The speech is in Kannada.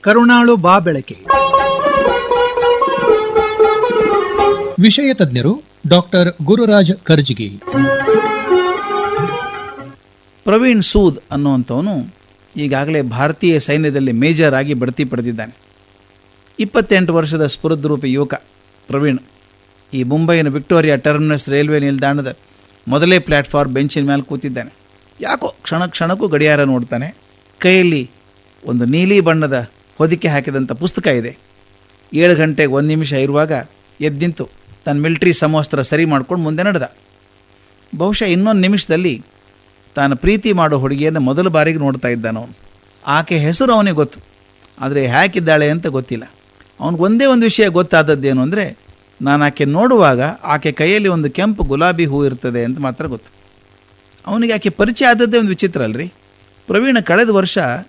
ಕರುಣಾಳು ಬಾ ಬೆಳಕೆ ವಿಷಯ ತಜ್ಞರು ಡಾಕ್ಟರ್ ಗುರುರಾಜ್ ಕರ್ಜಿಗಿ ಪ್ರವೀಣ್ ಸೂದ್ ಅನ್ನುವಂಥವನು ಈಗಾಗಲೇ ಭಾರತೀಯ ಸೈನ್ಯದಲ್ಲಿ ಮೇಜರ್ ಆಗಿ ಬಡ್ತಿ ಪಡೆದಿದ್ದಾನೆ ಇಪ್ಪತ್ತೆಂಟು ವರ್ಷದ ಸ್ಫುರದ್ರೂಪಿ ಯುವಕ ಪ್ರವೀಣ್ ಈ ಮುಂಬೈನ ವಿಕ್ಟೋರಿಯಾ ಟರ್ಮಿನಸ್ ರೈಲ್ವೆ ನಿಲ್ದಾಣದ ಮೊದಲೇ ಪ್ಲ್ಯಾಟ್ಫಾರ್ಮ್ ಬೆಂಚಿನ ಮೇಲೆ ಕೂತಿದ್ದಾನೆ ಯಾಕೋ ಕ್ಷಣ ಕ್ಷಣಕ್ಕೂ ಗಡಿಯಾರ ನೋಡ್ತಾನೆ ಕೈಯಲ್ಲಿ ಒಂದು ನೀಲಿ ಬಣ್ಣದ ಹೊದಿಕೆ ಹಾಕಿದಂಥ ಪುಸ್ತಕ ಇದೆ ಏಳು ಗಂಟೆಗೆ ಒಂದು ನಿಮಿಷ ಇರುವಾಗ ಎದ್ದಿಂತು ತನ್ನ ಮಿಲ್ಟ್ರಿ ಸಮವಸ್ತ್ರ ಸರಿ ಮಾಡ್ಕೊಂಡು ಮುಂದೆ ನಡೆದ ಬಹುಶಃ ಇನ್ನೊಂದು ನಿಮಿಷದಲ್ಲಿ ತಾನು ಪ್ರೀತಿ ಮಾಡೋ ಹುಡುಗಿಯನ್ನು ಮೊದಲ ಬಾರಿಗೆ ನೋಡ್ತಾ ಇದ್ದಾನ ಅವನು ಆಕೆ ಹೆಸರು ಅವನಿಗೆ ಗೊತ್ತು ಆದರೆ ಹೇಗಿದ್ದಾಳೆ ಅಂತ ಗೊತ್ತಿಲ್ಲ ಅವನಿಗೆ ಒಂದೇ ಒಂದು ವಿಷಯ ಗೊತ್ತಾದದ್ದೇನು ಅಂದರೆ ನಾನು ಆಕೆ ನೋಡುವಾಗ ಆಕೆ ಕೈಯಲ್ಲಿ ಒಂದು ಕೆಂಪು ಗುಲಾಬಿ ಹೂ ಇರ್ತದೆ ಅಂತ ಮಾತ್ರ ಗೊತ್ತು ಅವನಿಗೆ ಆಕೆ ಪರಿಚಯ ಆದದ್ದೇ ಒಂದು ವಿಚಿತ್ರ ಅಲ್ರಿ ಪ್ರವೀಣ ಕಳೆದ ವರ್ಷ